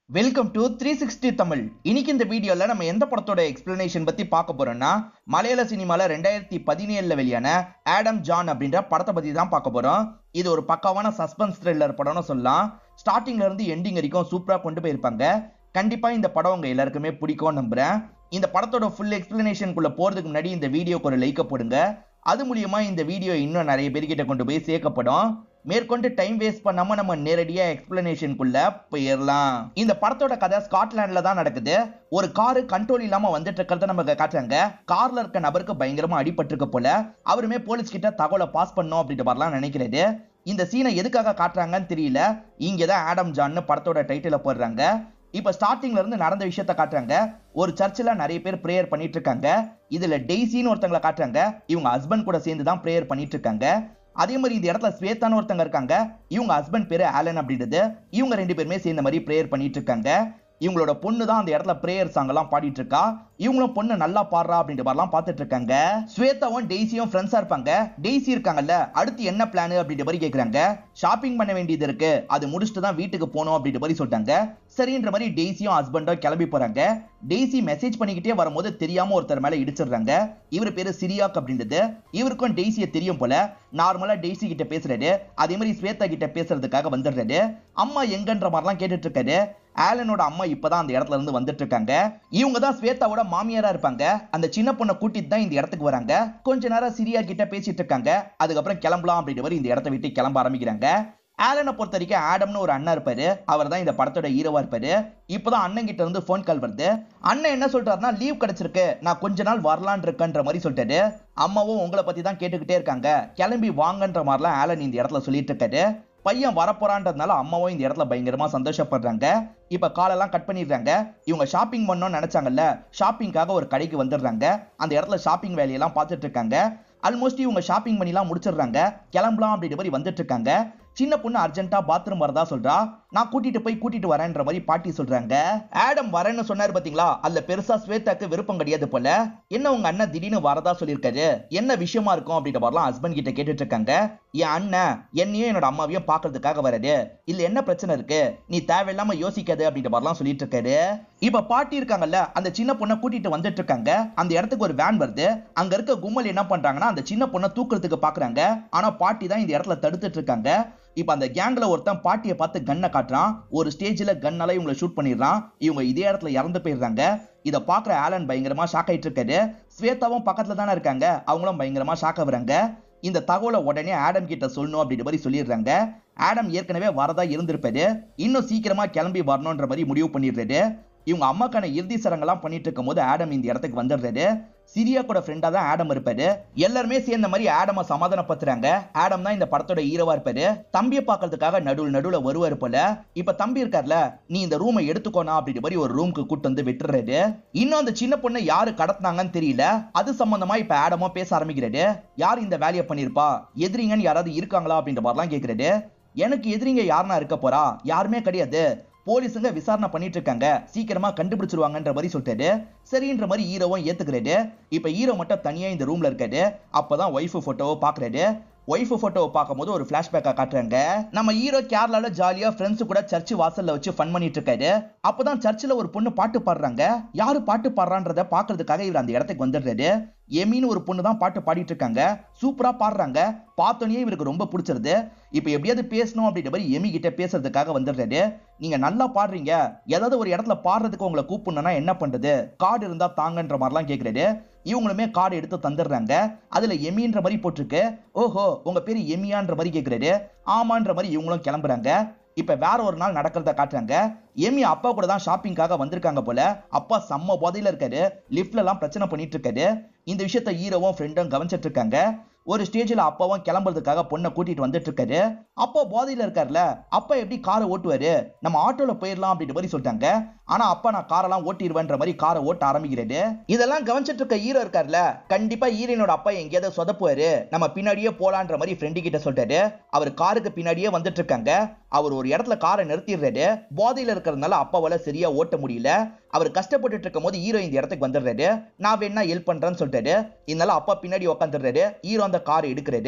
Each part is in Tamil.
welcome to three sixty Tamil இன்னைக்கு இந்த வீடியோல நம்ம எந்த படத்தோட எக்ஸ்பிளனேஷன் பத்தி பார்க்க போறோம்னா மலையாள சினிமால ரெண்டாயிரத்தி பதினேழுல வெளியான ஆடம் ஜான் அப்படின்ற படத்தை பத்தி தான் பார்க்க போறோம் இது ஒரு பக்காவான சஸ்பென்ஸ் த்ரில்லர் படம்னு சொல்லலாம் ஸ்டார்டிங்ல இருந்து எண்டிங் வரைக்கும் சூப்பரா கொண்டு போயிருப்பாங்க கண்டிப்பா இந்த படம் உங்க எல்லாருக்குமே பிடிக்கும் நம்புறேன் இந்த படத்தோட ஃபுல் எக்ஸ்பிளனேஷனுக்குள்ள போறதுக்கு முன்னாடி இந்த வீடியோக்கு ஒரு லைக்க போடுங்க அது மூலியமா இந்த வீடியோ இன்னும் நிறைய பேர்கிட்ட கொண்டு போய் சேர்க்கப்படும் மேற்கொண்டு டைம் வேஸ்ட் பண்ணாம நம்ம நேரடியா எக்ஸ்பிளனேஷனுக்குள்ள போயிடலாம் இந்த படத்தோட கதை ஸ்காட்லாண்ட்ல தான் நடக்குது ஒரு காரு கண்ட்ரோல் இல்லாம வந்துட்டு இருக்கிறத நம்ம காட்டுறாங்க கார்ல இருக்க நபருக்கு பயங்கரமா அடிபட்டிருக்க போல அவருமே போலீஸ் கிட்ட தகவலை பாஸ் பண்ணோம் அப்படின்ற மாதிரிலாம் நினைக்கிறது இந்த சீனை எதுக்காக காட்டுறாங்கன்னு தெரியல இங்கதான் ஆடம் ஜான்னு படத்தோட டைட்டில போடுறாங்க இப்ப ஸ்டார்டிங்ல இருந்து நடந்த விஷயத்த காட்டுறாங்க ஒரு சர்ச்சில் நிறைய பேர் ப்ரேயர் பண்ணிட்டு இருக்காங்க இதுல டெய்ஸின்னு ஒருத்தங்களை காட்டுறாங்க இவங்க ஹஸ்பண்ட் கூட சேர்ந்து தான் ப்ரேயர் பண்ணிட்டு இருக்காங்க அதே மாதிரி இந்த இடத்துல ஸ்வேதான்னு ஒருத்தங்க இருக்காங்க இவங்க ஹஸ்பண்ட் பேரு ஆலன் அப்படின்றது இவங்க ரெண்டு பேருமே சேர்ந்த மாதிரி ப்ரேயர் பண்ணிட்டு இருக்காங்க இவங்களோட பொண்ணு தான் அந்த இடத்துல பிரேயர் சாங் எல்லாம் பாடிட்டு இருக்கா இவங்களும் பொண்ணு நல்லா பாடுறா அப்படின்ற மாதிரிலாம் பார்த்துட்டு இருக்காங்க ஸ்வேதாவும் டெய்ஸியும் ஃப்ரெண்ட்ஸா இருப்பாங்க டெய்ஸி இருக்காங்கல்ல அடுத்து என்ன பிளான் அப்படின்ற மாதிரி கேக்குறாங்க ஷாப்பிங் பண்ண வேண்டியது இருக்கு அது முடிச்சுட்டு தான் வீட்டுக்கு போகணும் அப்படின்ற மாதிரி சொல்லிட்டாங்க சரின்ற மாதிரி டெய்ஸியும் ஹஸ்பண்டும் கிளம்பி போறாங்க டெய்ஸி மெசேஜ் பண்ணிக்கிட்டே வரும்போது தெரியாம ஒருத்தர் மேல இடிச்சிடுறாங்க இவர் பேரு சிரியாக் அப்படின்றது இவருக்கும் டெய்ஸியை தெரியும் போல நார்மலா டெய்ஸி கிட்ட பேசுறாரு அதே மாதிரி ஸ்வேதா கிட்ட பேசுறதுக்காக வந்துடுறாரு அம்மா எங்கன்ற மாதிரிலாம் கேட்டுட்டு இருக்காரு ஆலனோட அம்மா இப்பதான் அந்த இடத்துல இருந்து வந்துட்டு இருக்காங்க இவங்க தான் ஸ்வேதாவோட மாமியாரா இருப்பாங்க அந்த சின்ன பொண்ணை கூட்டிட்டு தான் இந்த இடத்துக்கு வராங்க கொஞ்ச நேரம் சிரியா கிட்ட பேசிட்டு இருக்காங்க அதுக்கப்புறம் கிளம்பலாம் அப்படின்ற மாதிரி இந்த இடத்த விட்டு கிளம்ப ஆரம்பிக்கிறாங்க ஆலனை பொறுத்த வரைக்கும் ஆடம்னு ஒரு அண்ணா இருப்பாரு அவர் தான் இந்த படத்தோட ஹீரோவா இருப்பாரு இப்பதான் அண்ணன் கிட்ட இருந்து ஃபோன் கால் வருது அண்ணன் என்ன சொல்றாருன்னா லீவ் கிடைச்சிருக்கு நான் கொஞ்ச நாள் வரலான் இருக்கன்ற மாதிரி சொல்லிட்டாரு அம்மாவும் உங்களை பத்தி தான் கேட்டுக்கிட்டே இருக்காங்க கிளம்பி வாங்கன்ற மாதிரிலாம் ஆலன் இந்த இடத்துல சொல்லிட்டு இருக்காரு பையன் வரப்போறான்றதுனால அம்மாவும் இந்த இடத்துல பயங்கரமா சந்தோஷப்படுறாங்க இப்ப காலெல்லாம் கட் பண்ணிடுறாங்க இவங்க ஷாப்பிங் பண்ணணும்னு நினைச்சாங்கல்ல ஷாப்பிங்காக ஒரு கடைக்கு வந்துடுறாங்க அந்த இடத்துல ஷாப்பிங் வேலையெல்லாம் பார்த்துட்டு இருக்காங்க ஆல்மோஸ்ட் இவங்க ஷாப்பிங் பண்ணிலாம் முடிச்சிடுறாங்க கிளம்பலாம் அப்படின்ற மாதிரி வந்துட்டு இருக்காங்க சின்ன பொண்ணு அர்ஜென்ட்டா பாத்ரூம் வரதா சொல்றா நான் கூட்டிட்டு போய் கூட்டிட்டு வரேன்ற மாதிரி பாட்டி சொல்றாங்க ஆடம் வரேன்னு சொன்னாரு பாத்தீங்களா அதுல பெருசா ஸ்வேதாக்கு விருப்பம் கிடையாது போல என்ன உங்க அண்ணன் திடீர்னு வரதா சொல்லியிருக்காரு என்ன விஷயமா இருக்கும் அப்படின்ற மாதிரிலாம் ஹஸ்பண்ட் கிட்ட கேட்டுட்டு இருக்காங்க என் அண்ணன் என்னையும் என்னோட அம்மாவையும் பாக்குறதுக்காக வராரு இல்ல என்ன பிரச்சனை இருக்கு நீ தேவையில்லாம யோசிக்காது அப்படின்ற மாதிரிலாம் சொல்லிட்டு இருக்காரு இப்ப பாட்டி இருக்காங்கல்ல அந்த சின்ன பொண்ணை கூட்டிட்டு வந்துட்டு இருக்காங்க அந்த இடத்துக்கு ஒரு வேன் வருது அங்க இருக்க கும்பல் என்ன பண்றாங்கன்னா அந்த சின்ன பொண்ணை தூக்குறதுக்கு பாக்குறாங்க ஆனா பாட்டி தான் இந்த இடத்துல தடுத்துட்டு இருக்காங்க இப்ப அந்த கேங்ல ஒருத்தன் பாட்டியை பார்த்து கண்ணை காட்டுறான் ஒரு ஸ்டேஜ்ல கண்ணால இவங்களை ஷூட் பண்ணிடுறான் இவங்க இதே இடத்துல இறந்து போயிடுறாங்க இதை பாக்குற ஆலன் பயங்கரமா ஷாக் ஆயிட்டு இருக்காரு ஸ்வேதாவும் பக்கத்துல தானே இருக்காங்க அவங்களும் பயங்கரமா ஷாக் ஆகுறாங்க இந்த தகவலை உடனே ஆடம் கிட்ட சொல்லணும் அப்படின்ற மாதிரி சொல்லிடுறாங்க ஆடம் ஏற்கனவே வரதா இருந்திருப்பாரு இன்னும் சீக்கிரமா கிளம்பி வரணுன்ற மாதிரி முடிவு பண்ணிடுறாரு இவங்க அம்மாக்கான இறுதி சடங்கெல்லாம் பண்ணிட்டு இருக்கும் போது ஆடம் இந்த இடத்துக்கு வந்துடுறாரு சிரியா கூட ஃப்ரெண்டா தான் ஆடம் இருப்பாரு எல்லாருமே சேர்ந்த மாதிரி ஆடம சமாதானப்படுத்துறாங்க ஆடம் தான் இந்த படத்தோட ஹீரோவா இருப்பாரு தம்பியை பாக்குறதுக்காக நடுவில் நடுவுல வருவாரு போல இப்ப தம்பி இருக்கார்ல நீ இந்த ரூமை எடுத்துக்கோனா அப்படின்ற மாதிரி ஒரு ரூமுக்கு கூட்டு வந்து விட்டுறாரு இன்னும் அந்த சின்ன பொண்ணை யாரு கடத்தினாங்கன்னு தெரியல அது சம்பந்தமா இப்ப ஆடமோ பேச ஆரம்பிக்கிறாரு யார் இந்த வேலையை பண்ணிருப்பா எதிரிங்கன்னு யாராவது இருக்காங்களா அப்படின்ற மாதிரிலாம் கேக்குறாரு எனக்கு எதிரிங்க யாருன்னா இருக்க போறா யாருமே கிடையாது போலீஸுங்க விசாரணை பண்ணிட்டு இருக்காங்க சீக்கிரமா கண்டுபிடிச்சிருவாங்கன்ற மாதிரி சொல்லிட்டாரு சரின்ற மாதிரி ஹீரோவும் ஏத்துக்கிறாரு இப்ப ஹீரோ மட்டும் தனியா இந்த ரூம்ல இருக்காரு அப்பதான் ஒய்ஃப் போட்டோவை பாக்குறாரு ஒய்ஃப் போட்டோவை பார்க்கும்போது ஒரு பிளாஷ்பேக்கா காட்டுறாங்க நம்ம ஹீரோ கேரளால ஜாலியா ஃப்ரெண்ட்ஸ் கூட சர்ச் வாசல்ல வச்சு ஃபன் பண்ணிட்டு இருக்காரு அப்பதான் சர்ச்சில் ஒரு பொண்ணு பாட்டு பாடுறாங்க யாரு பாட்டு பாடுறான்றத பாக்குறதுக்காக இவர் அந்த இடத்துக்கு வந்துடுறாரு எமின்னு ஒரு பொண்ணு தான் பாட்டு பாடிட்டு இருக்காங்க சூப்பரா பாடுறாங்க பார்த்தோன்னே இவருக்கு ரொம்ப பிடிச்சிருது இப்போ எப்படியாவது பேசணும் அப்படின்ற மாதிரி எமி கிட்ட பேசுறதுக்காக வந்துடுறாரு நீங்க நல்லா பாடுறீங்க ஏதாவது ஒரு இடத்துல பாடுறதுக்கு உங்களை கூப்பிடணும்னா என்ன பண்றது கார்டு இருந்தா தாங்கன்ற மாதிரிலாம் கேட்கிறாரு இவங்களுமே கார்டு எடுத்து தந்துடுறாங்க அதுல எமின்ற மாதிரி போட்டிருக்கு ஓஹோ உங்க பேரு எமியான்ற மாதிரி கேட்கிறாரு ஆமான்ற மாதிரி இவங்களும் கிளம்புறாங்க இப்ப வேற ஒரு நாள் நடக்கிறத காட்டுறாங்க எமி அப்பா கூட தான் ஷாப்பிங்காக வந்திருக்காங்க போல அப்பா செம்ம போதையில இருக்காரு லிஃப்ட்ல எல்லாம் பிரச்சனை பண்ணிட்டு இருக்காரு இந்த விஷயத்த ஹீரோவும் ஃப்ரெண்டும் கவனிச்சிட்டு இருக்காங்க ஒரு ஸ்டேஜ்ல அப்பாவும் கிளம்புறதுக்காக பொண்ணை கூட்டிட்டு வந்துட்டு இருக்காரு அப்பா போதையில இருக்காருல்ல அப்பா எப்படி காரை ஓட்டுவாரு நம்ம ஆட்டோல போயிடலாம் அப்படின்ற மாதிரி சொல்லிட்டாங்க ஆனா அப்பா நான் காரெல்லாம் ஓட்டிடுவேன்ற மாதிரி காரை ஓட்ட ஆரம்பிக்கிறாரு இதெல்லாம் கவனிச்சிட்டு இருக்க ஹீரோ இருக்காருல்ல கண்டிப்பா ஹீரோனோட அப்பா எங்கேயாவது சொதப்புவாரு நம்ம பின்னாடியே போலான்ற மாதிரி ஃப்ரெண்டு கிட்ட சொல்லிட்டாரு அவர் காருக்கு பின்னாடியே வந்துட்டு இருக்காங்க அவர் ஒரு இடத்துல காரை நிறுத்திடுறாரு போதையில இருக்கிறதுனால அப்பாவால சரியா ஓட்ட முடியல அவர் கஷ்டப்பட்டுட்டு இருக்கும் போது ஹீரோ இந்த இடத்துக்கு வந்துடுறாரு நான் வேணா ஹெல்ப் பண்றேன்னு சொல்லிட்டாரு இதனால அப்பா பின்னாடி உட்காந்துடுறாரு ஹீரோ அந்த காரை எடுக்கிறாரு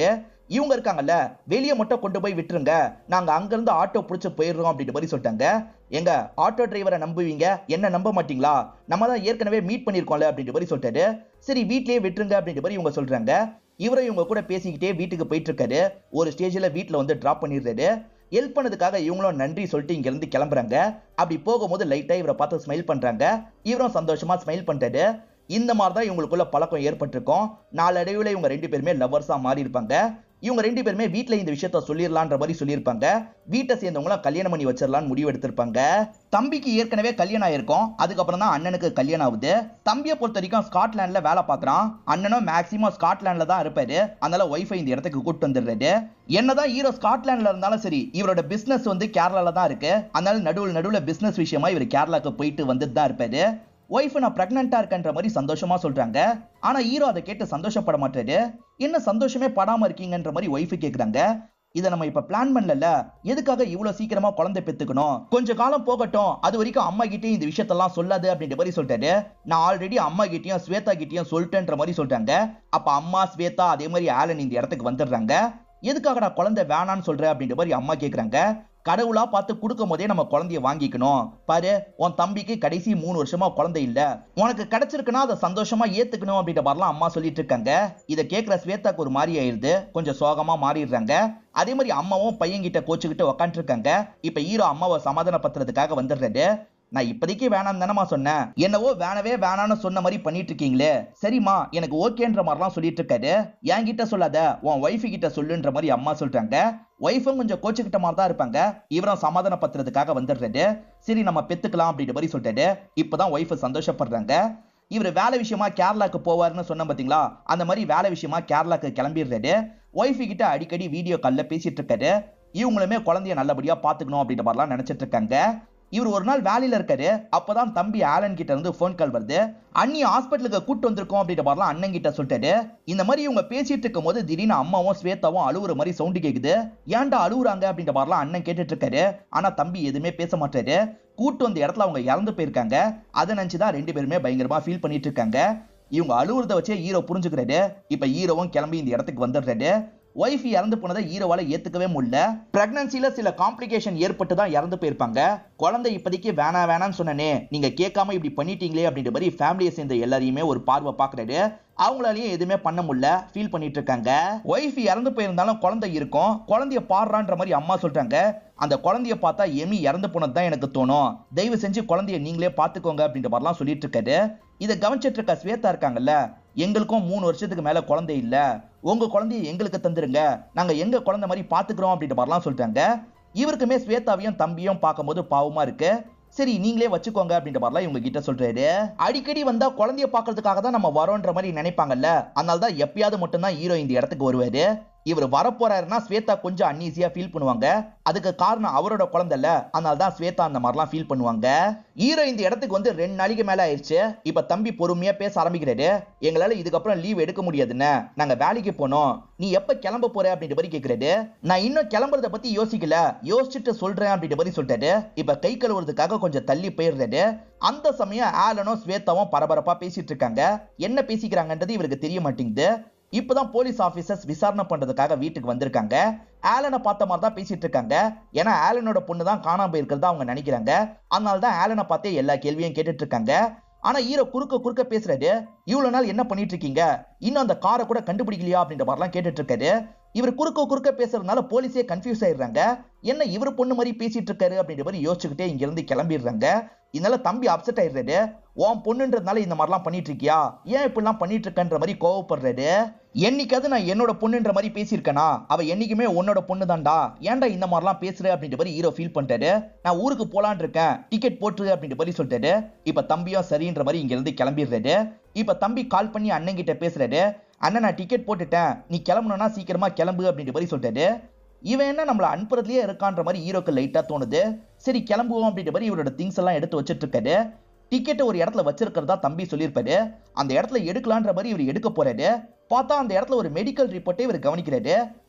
இவங்க இருக்காங்கல்ல வெளியே மட்டும் கொண்டு போய் விட்டுருங்க நாங்க அங்கிருந்து ஆட்டோ பிடிச்சு போயிடுறோம் அப்படின்ற மாதிரி சொல்லிட்டாங்க எங்க ஆட்டோ டிரைவரை நம்புவீங்க என்ன நம்ப மாட்டீங்களா நம்ம தான் ஏற்கனவே மீட் பண்ணிருக்கோம்ல அப்படின்ற மாதிரி சொல்லிட்டாரு சரி வீட்லயே விட்டுருங்க அப்படின்ற மாதிரி இவங்க சொல்றாங்க இவரை இவங்க கூட பேசிக்கிட்டே வீட்டுக்கு போயிட்டு இருக்காரு ஒரு ஸ்டேஜ்ல வீட்டுல வந்து டிராப் பண்ணிடுறாரு ஹெல்ப் பண்ணதுக்காக இவங்களும் நன்றி சொல்லிட்டு இங்க இருந்து கிளம்புறாங்க அப்படி போகும்போது லைட்டா இவரை பார்த்து ஸ்மைல் பண்றாங்க இவரும் சந்தோஷமா ஸ்மைல் பண்றாரு இந்த மாதிரி தான் இவங்களுக்குள்ள பழக்கம் ஏற்பட்டிருக்கும் நாளடைவில் இவங்க ரெண்டு பேருமே லவ்வர்ஸா மாறி இருப்பாங்க இவங்க ரெண்டு பேருமே வீட்ல இந்த விஷயத்த சொல்லிடலான்ற மாதிரி சொல்லியிருப்பாங்க வீட்டை சேர்ந்தவங்களும் கல்யாணம் பண்ணி வச்சிடலாம்னு முடிவு எடுத்திருப்பாங்க தம்பிக்கு ஏற்கனவே கல்யாணம் ஆயிருக்கும் அதுக்கப்புறம் தான் அண்ணனுக்கு கல்யாணம் ஆகுது தம்பியை பொறுத்த வரைக்கும் ஸ்காட்லாண்ட்ல வேலை பார்க்கறான் அண்ணனும் மேக்சிமம் ஸ்காட்லாண்ட்ல தான் இருப்பாரு அதனால ஒய்ஃபை இந்த இடத்துக்கு கூட்டு வந்துடுறாரு என்னதான் ஹீரோ ஸ்காட்லாண்ட்ல இருந்தாலும் சரி இவரோட பிசினஸ் வந்து கேரளால தான் இருக்கு அதனால நடுவில் நடுவில் பிசினஸ் விஷயமா இவர் கேரளாக்கு போயிட்டு வந்துட்டு தான் இருப்பாரு ஒய்ஃப் நான் பிரெக்னெண்டா இருக்கன்ற மாதிரி சந்தோஷமா சொல்றாங்க ஆனா ஹீரோ அதை கேட்டு சந்தோஷப்பட மாட்டாரு என்ன சந்தோஷமே படாம இருக்கீங்கன்ற மாதிரி ஒய்ஃப் கேக்குறாங்க இதை நம்ம இப்ப பிளான் பண்ணல எதுக்காக இவ்வளவு சீக்கிரமா குழந்தை பெத்துக்கணும் கொஞ்ச காலம் போகட்டும் அது வரைக்கும் அம்மா கிட்டயும் இந்த விஷயத்தெல்லாம் சொல்லாது அப்படின்ற மாதிரி சொல்லிட்டாரு நான் ஆல்ரெடி அம்மா கிட்டயும் ஸ்வேதா கிட்டயும் சொல்லிட்டேன்ற மாதிரி சொல்றாங்க அப்ப அம்மா ஸ்வேதா அதே மாதிரி ஆலன் இந்த இடத்துக்கு வந்துடுறாங்க எதுக்காக நான் குழந்தை வேணான்னு சொல்றேன் அப்படின்ற மாதிரி அம்மா கேக்குறாங்க கடவுளா பார்த்து கொடுக்கும் போதே நம்ம குழந்தைய வாங்கிக்கணும் பாரு உன் தம்பிக்கு கடைசி மூணு வருஷமா குழந்தை இல்ல உனக்கு கிடைச்சிருக்குன்னா அதை சந்தோஷமா ஏத்துக்கணும் அப்படின்ற மாதிரிலாம் அம்மா சொல்லிட்டு இருக்காங்க இதை கேட்கிற ஸ்வேதாக்கு ஒரு மாதிரி ஆயிருது கொஞ்சம் சோகமா மாறிடுறாங்க அதே மாதிரி அம்மாவும் பையன்கிட்ட கோச்சுக்கிட்டு உக்காந்துருக்காங்க இப்ப ஹீரோ அம்மாவை சமாதானப்படுத்துறதுக்காக வந்துடுறாரு நான் இப்போதைக்கு வேணாம் தானமா சொன்னேன் என்னவோ வேணவே வேணாம்னு சொன்ன மாதிரி பண்ணிட்டு இருக்கீங்களே சரிம்மா எனக்கு ஓகேன்ற மாதிரிலாம் சொல்லிட்டு இருக்காரு என்கிட்ட சொல்லாத உன் ஒய்ஃபு கிட்ட சொல்லுன்ற மாதிரி அம்மா சொல்றாங்க ஒய்ஃபும் கொஞ்சம் கோச்சுக்கிட்ட மாதிரி தான் இருப்பாங்க இவரும் சமாதானப்படுத்துறதுக்காக வந்துடுறாரு சரி நம்ம பெத்துக்கலாம் அப்படின்ற மாதிரி சொல்லிட்டாரு இப்பதான் ஒய்ஃபு சந்தோஷப்படுறாங்க இவர் வேலை விஷயமா கேரளாக்கு போவாருன்னு சொன்ன பாத்தீங்களா அந்த மாதிரி வேலை விஷயமா கேரளாக்கு கிளம்பிடுறாரு ஒய்ஃபு கிட்ட அடிக்கடி வீடியோ கால்ல பேசிட்டு இருக்காரு இவங்களுமே குழந்தைய நல்லபடியா பாத்துக்கணும் அப்படின்ற மாதிரிலாம் நினைச்சிட்டு இருக்காங்க இவர் ஒரு நாள் வேலையில இருக்காரு அப்பதான் தம்பி ஆலன் கிட்ட இருந்து ஃபோன் கால் வருது அண்ணி ஹாஸ்பிட்டலுக்கு கூட்டு வந்திருக்கோம் அப்படின்ற மாதிரிலாம் அண்ணன் கிட்ட சொல்லிட்டாரு இந்த மாதிரி இவங்க பேசிட்டு இருக்கும் போது திடீர்னு அம்மாவும் ஸ்வேதாவும் அழுவுற மாதிரி சவுண்டு கேக்குது ஏன்டா அழுவுறாங்க அப்படின்ற மாதிரிலாம் அண்ணன் கேட்டுட்டு இருக்காரு ஆனா தம்பி எதுவுமே பேச மாட்டாரு கூட்டு வந்த இடத்துல அவங்க இறந்து போயிருக்காங்க அதை நினைச்சுதான் ரெண்டு பேருமே பயங்கரமா ஃபீல் பண்ணிட்டு இருக்காங்க இவங்க அழுவுறத வச்சே ஹீரோ புரிஞ்சுக்கிறாரு இப்ப ஹீரோவும் கிளம்பி இந்த இடத்துக்கு வந்துடுறாரு ஒய்ஃப் இறந்து போனதை ஹீரோவால ஏத்துக்கவே முடியல பிரெக்னன்சில சில காம்ப்ளிகேஷன் ஏற்பட்டு தான் இறந்து போயிருப்பாங்க குழந்தை இப்போதைக்கு வேணாம் வேணாம்னு சொன்னனே நீங்க கேட்காம இப்படி பண்ணிட்டீங்களே அப்படின்ற மாதிரி ஃபேமிலியை சேர்ந்த எல்லாரையுமே ஒரு பார்வை பாக்குறாரு அவங்களாலயும் எதுவுமே பண்ண முடியல ஃபீல் பண்ணிட்டு இருக்காங்க ஒய்ஃப் இறந்து போயிருந்தாலும் குழந்தை இருக்கும் குழந்தைய பாடுறான்ற மாதிரி அம்மா சொல்றாங்க அந்த குழந்தைய பார்த்தா எமி இறந்து போனது தான் எனக்கு தோணும் தயவு செஞ்சு குழந்தைய நீங்களே பார்த்துக்கோங்க அப்படின்ற மாதிரிலாம் சொல்லிட்டு இருக்காரு இதை கவனிச்சிட்டு இருக்க ஸ்வேதா இருக்காங்கல்ல எங்களுக்கும் மூணு வருஷத்துக்கு மேல குழந்தை இல்ல உங்க குழந்தைய எங்களுக்கு தந்துருங்க நாங்க எங்க குழந்தை மாதிரி பாத்துக்கிறோம் அப்படின்ற மாதிரிலாம் சொல்லிட்டாங்க இவருக்குமே ஸ்வேதாவையும் தம்பியும் பார்க்கும்போது பாவமா இருக்கு சரி நீங்களே வச்சுக்கோங்க அப்படின்ற மாதிரிலாம் இவங்க கிட்ட சொல்றாரு அடிக்கடி வந்தா குழந்தைய பாக்குறதுக்காக தான் நம்ம வரோன்ற மாதிரி நினைப்பாங்கல்ல அதனால தான் எப்பயாவது மட்டும்தான் ஹீரோ இந்த இடத்துக்கு வருவாரு இவர் வரப்போறாருன்னா ஸ்வேதா கொஞ்சம் அன்ஈஸியா ஃபீல் பண்ணுவாங்க அதுக்கு காரணம் அவரோட குழந்தை இல்ல அதனால தான் ஸ்வேதா அந்த மாதிரிலாம் ஃபீல் பண்ணுவாங்க ஹீரோ இந்த இடத்துக்கு வந்து ரெண்டு நாளைக்கு மேல ஆயிடுச்சு இப்ப தம்பி பொறுமையா பேச ஆரம்பிக்கிறாரு எங்களால இதுக்கப்புறம் லீவ் எடுக்க முடியாதுன்னு நாங்க வேலைக்கு போனோம் நீ எப்ப கிளம்ப போற அப்படின்ற மாதிரி கேக்குறாரு நான் இன்னும் கிளம்புறத பத்தி யோசிக்கல யோசிச்சுட்டு சொல்றேன் அப்படின்ற மாதிரி சொல்லிட்டாரு இப்ப கை கழுவுறதுக்காக கொஞ்சம் தள்ளி போயிடுறாரு அந்த சமயம் ஆலனும் ஸ்வேதாவும் பரபரப்பா பேசிட்டு இருக்காங்க என்ன பேசிக்கிறாங்கன்றது இவருக்கு தெரிய மாட்டேங்குது இப்பதான் போலீஸ் ஆபீசர்ஸ் விசாரணை பண்றதுக்காக வீட்டுக்கு வந்திருக்காங்க ஆலனை பார்த்த மாதிரி தான் பேசிட்டு இருக்காங்க ஏன்னா ஆலனோட பொண்ணு தான் காணாம போயிருக்கிறதா அவங்க நினைக்கிறாங்க அதனால தான் ஆலனை பார்த்தே எல்லா கேள்வியும் கேட்டுட்டு இருக்காங்க ஆனா ஹீரோ குறுக்க குறுக்க பேசுறாரு இவ்வளவு நாள் என்ன பண்ணிட்டு இருக்கீங்க இன்னும் அந்த காரை கூட கண்டுபிடிக்கலையா அப்படின்ற மாதிரிலாம் கேட்டுட்டு இருக்காரு இவர் குறுக்க குறுக்க பேசுறதுனால போலீஸே கன்ஃபியூஸ் ஆயிடுறாங்க என்ன இவர் பொண்ணு மாதிரி பேசிட்டு இருக்காரு அப்படின்ற மாதிரி யோசிச்சுக்கிட்டே இங்க இருந்து கிளம்பிடுறாங்க இதனால தம்பி அப்செட் ஆயிடுறாரு உன் பொண்ணுன்றதுனால இந்த மாதிரிலாம் பண்ணிட்டு இருக்கியா ஏன் இப்படிலாம் பண்ணிட்டு இருக்கன்ற மாதிரி கோவப்படுறாரு என்னைக்காவது நான் என்னோட பொண்ணுன்ற மாதிரி பேசியிருக்கேனா அவ என்னைக்குமே உன்னோட பொண்ணு தான்டா ஏன்டா இந்த மாதிரிலாம் பேசுற அப்படின்ற மாதிரி ஹீரோ ஃபீல் பண்ணிட்டாரு நான் ஊருக்கு போலான் இருக்கேன் டிக்கெட் போட்டுரு அப்படின்ற மாதிரி சொல்லிட்டாரு இப்ப தம்பியும் சரின்ற மாதிரி இங்க இருந்து கிளம்பிடுறாரு இப்ப தம்பி கால் பண்ணி அண்ணன் கிட்ட பேசுறாரு அண்ணன் நான் டிக்கெட் போட்டுட்டேன் நீ கிளம்பணும்னா சீக்கிரமா கிளம்பு அப்படின்ற மாதிரி சொல்லிட்டாரு இவன் என்ன நம்மள அனுப்புறதுலயே இருக்கான்ற மாதிரி ஹீரோக்கு லைட்டா தோணுது சரி கிளம்புவோம் அப்படின்ற மாதிரி இவரோட திங்ஸ் எல்லாம் எடுத்து வச்சிட்டு இருக்காரு டிக்கெட்டை ஒரு இடத்துல வச்சிருக்கிறதா தம்பி சொல்லியிருப்பாரு அந்த இடத்துல எடுக்கலான்ற மாதிரி இவர் எடுக்க போறாரு பார்த்தா அந்த இடத்துல ஒரு மெடிக்கல் ரிப்போர்ட்டை இவர் கவனிக்கிறாரு